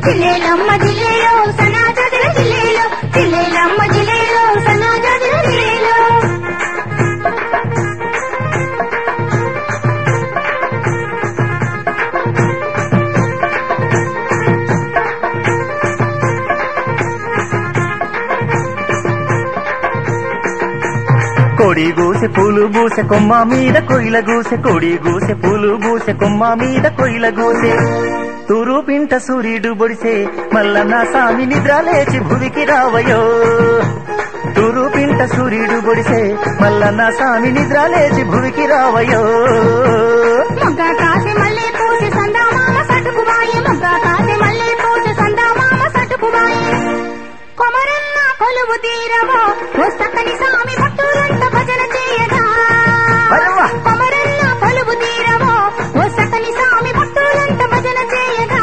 జిల్లేలమ్మ జిల్లేలో సనాజాజుల జిల్లేలో జిల్లేలమ్మ జిల్లేలో సనాజాజుల జిల్లేలో కోడి గూసె పూలు గూసె కొమ్మ మీద కొయిల గూసె కోడి గూసె పూలు గూసె కొమ్మ మీద కొయిల గూసె తూరు పింట సూర్యుడు బొడిసే మల్లన్న సామి నిద్ర లేచి భువికి రావయో తూరు పింట సూర్యుడు బొడిసే మల్లన్న సామి నిద్ర లేచి భువికి రావయో మొగ్గ కాసే మల్లె పూసే సందామామ సటుకువాయే మొగ్గ కాసే మల్లె పూసే సందామామ సటుకువాయే కొమరన్న కొలువు తీరవో వస్తకని సామి భక్తులంత భజన చేయగా అరవ్వ! కొమరన్న కొలువు తీరవో వస్తకని సామి భక్తులంత భజన చేయగా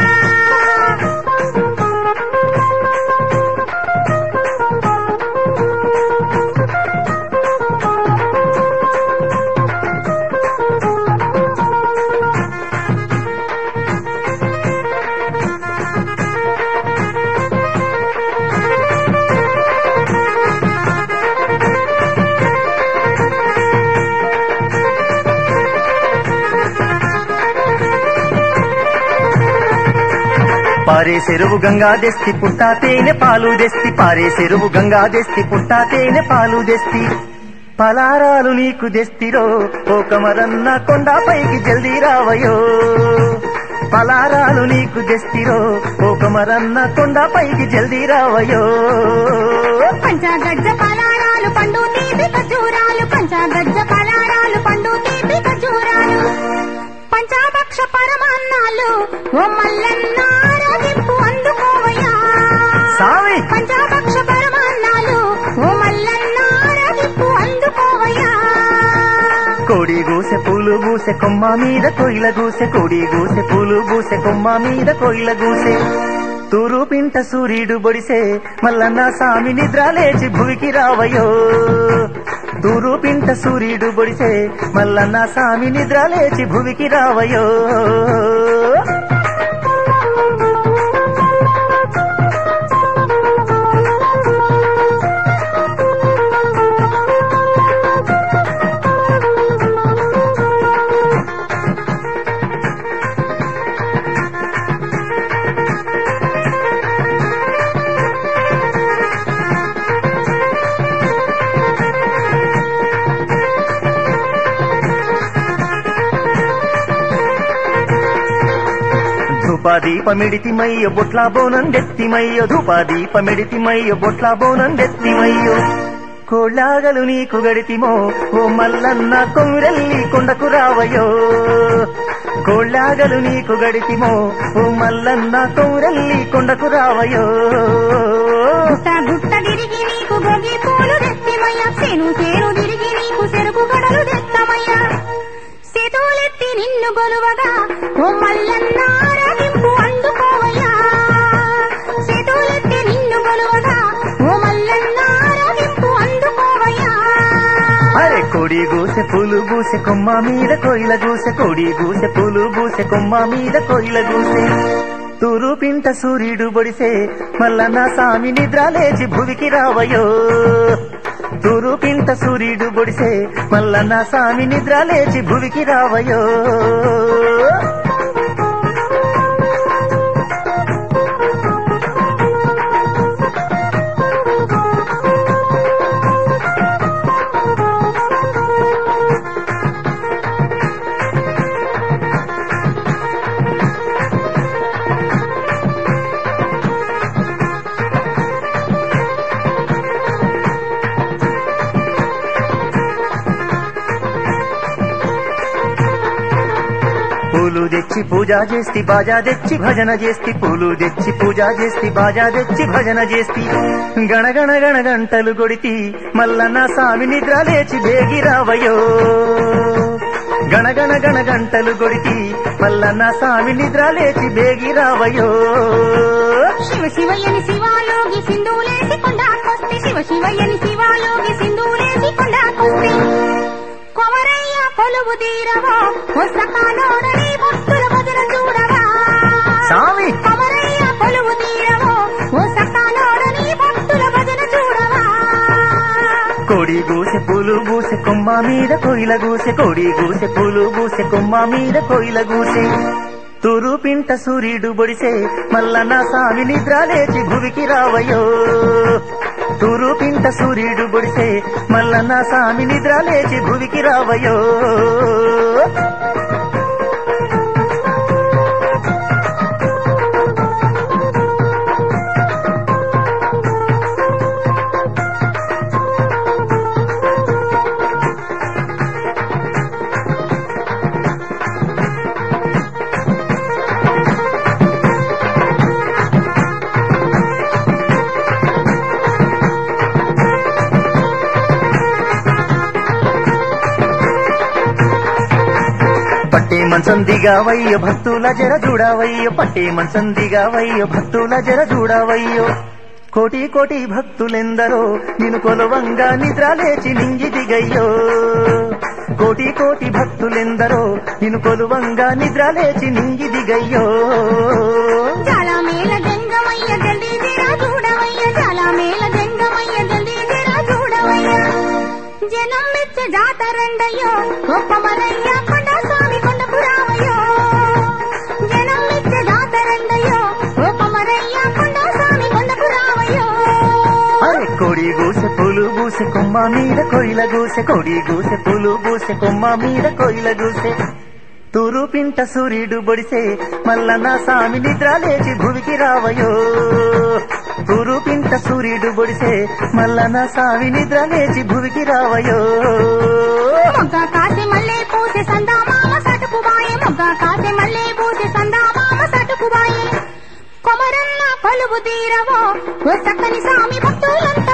పారే చెరువు గంగా దెస్తి పుట్టా తేనె పాలు దెస్తి పారే చెరువు గంగా దెస్తి పుట్టా తేనె పాలు దెస్తి పలారాలు నీకు దెస్తిరో ఓ కమరన్న కొండ పైకి జల్దీ రావయో పలారాలు నీకు దెస్తిరో ఓ కమరన్న కొండ పైకి జల్దీ రావయో పంచగజ్జ పలారాలు పండు తీపి ఖజూరాలు పంచగజ్జ పలారాలు పండు తీపి ఖజూరాలు పంచాభక్ష పరమాన్నాలు ఓ మల్లన్న ఆరాధింపు అందుకోవయ్యా సామి పంచాభక్ష పరమాన్నాలు ఓ మల్లన్న ఆరాధింపు అందుకోవయ్యా కోడి గూసె పూలు గూసె కొమ్మ మీద కొయిల గూసె కోడి గూసె పూలు గూసె కొమ్మ మీద కొయిల గూసె తూరు పింట సూర్యుడు బొడిసే మల్లన్న సామి నిద్ర లేచి భువికి రావయో తూరు పింట సూర్యుడు బొడిసే మల్లన్న సామి నిద్ర లేచి భువికి రావయో ధూపాదీపమిడితిమయ్య బొట్ల బోనందెత్తిమయ్య ధూపాదీపమిడితిమయ్య బొట్ల బోనందెత్తిమయ్యో కోళ్ళాగలు నీకు గడితిమో ఓ మల్లన్న కొమ్మిరెల్లి కొండకు రావయో కోళ్ళాగలు నీకు గడితిమో ఓ మల్లన్న కొమ్మిరెల్లి కొండకు రావయో గుట్ట గుట్ట తిరిగి నీకు గొగి పూలు తెత్తిమయ్యా సేను సేను తిరిగి నీకు చెరుకు గడలు తెత్తమయ్యా సేతులెత్తి నిన్ను గొలువగా ఓ మల్లన్న ఆరాధింపు అందుకోవయ్యా సేతులెత్తి నిన్ను గొలువగా ఓ మల్లన్న ఆరాధింపు అందుకోవయ్యా అరే కోడి గూసె పూలు గూసె కొమ్మ మీద కోయిల గూసె కోడి గూసె పూలు గూసె కొమ్మ మీద కోయిల గూసె తూరు పింట సూర్యుడు బొడిసే మల్లన్న సామి నిద్ర లేచి భువికి రావయో తూరు పింట సూర్యుడు బొడిసే మల్లన్న సామి నిద్ర లేచి భువికి రావయో పూలు తెచ్చి పూజ చేస్తి బాజా తెచ్చి భజన చేస్తి పూలు తెచ్చి పూజ చేస్తి బాజా తెచ్చి భజన చేస్తి గణగణ గణ గంటలు కొడితి మల్లన్న సామి నిద్ర లేచి బేగి రావయో గణగణ గణ గంటలు కొడితి మల్లన్న సామి నిద్ర లేచి బేగి రావయో శివ శివయ్యని శివాలోగి సింధూలేసి కొండాకొస్తే శివ శివయ్యని శివాలోగి సింధూలేసి కొండాకొస్తే కొమరయ్య కొలువు తీరవో ఒసకాలోడని భక్తుల భజన చూడవా సామి కొమరయ్య కోడి గూసె పూలు గూసె కొమ్మ మీద కోయిల గూసె కోడి గూసె పూలు గూసె కొమ్మ మీద కోయిల గూసె తూరు పింట సూర్యుడు బొడిసే మల్ల నా సామి నిద్ర లేచి భువికి రావయో తూరు పింట సూర్యుడు బొడిసే మల్ల నా సామి నిద్ర లేచి భువికి రావయో పట్టే మంచం దిగావయ్యో భక్తుల జర చూడవయ్యో పట్టే మంచం దిగావయ్యో భక్తుల జర చూడవయ్యో కోటి కోటి భక్తులెందరో నిన్ను కొలవంగా నిద్ర లేచి నింగి దిగయ్యో కోటి కోటి భక్తులెందరో నిన్ను కొలువంగా నిద్ర లేచి నింగి దిగయ్యో చాలా మేల గంగమయ్య జల్దీ జరా చూడవయ్య చాలా మేల గంగమయ్య జల్దీ జరా చూడవయ్య జనం మెచ్చ జాతరండయ్యో గొప్ప మరయ్య కొండ స్వామి కొండకు రావయ్యో జనం మెచ్చ జాతరండయ్యో గొప్ప మరయ్య కొండ స్వామి కొండకు రావయ్యో అరే కోడి గూసె పూలు గూసె కొమ్మ మీద కోయిల గూసె కోడి గూసె పూలు గూసె కొమ్మ మీద కోయిల గూసె తూరు పింట సూర్యుడు బొడిసే మల్ల నా సామి నిద్ర లేచి భువికి రావయో తూరు పింట సూర్యుడు బొడిసే మల్ల నా సామి నిద్ర లేచి భువికి రావయో మొగ్గ కాసే మల్లె పూసే సందామామ సటుకు బాయే మొగ్గ కాసే మల్లె పూసే సందామామ సటుకు బాయే కొమరన్న కొలువు తీరవో ఓ చక్కని సామి భక్తులంతా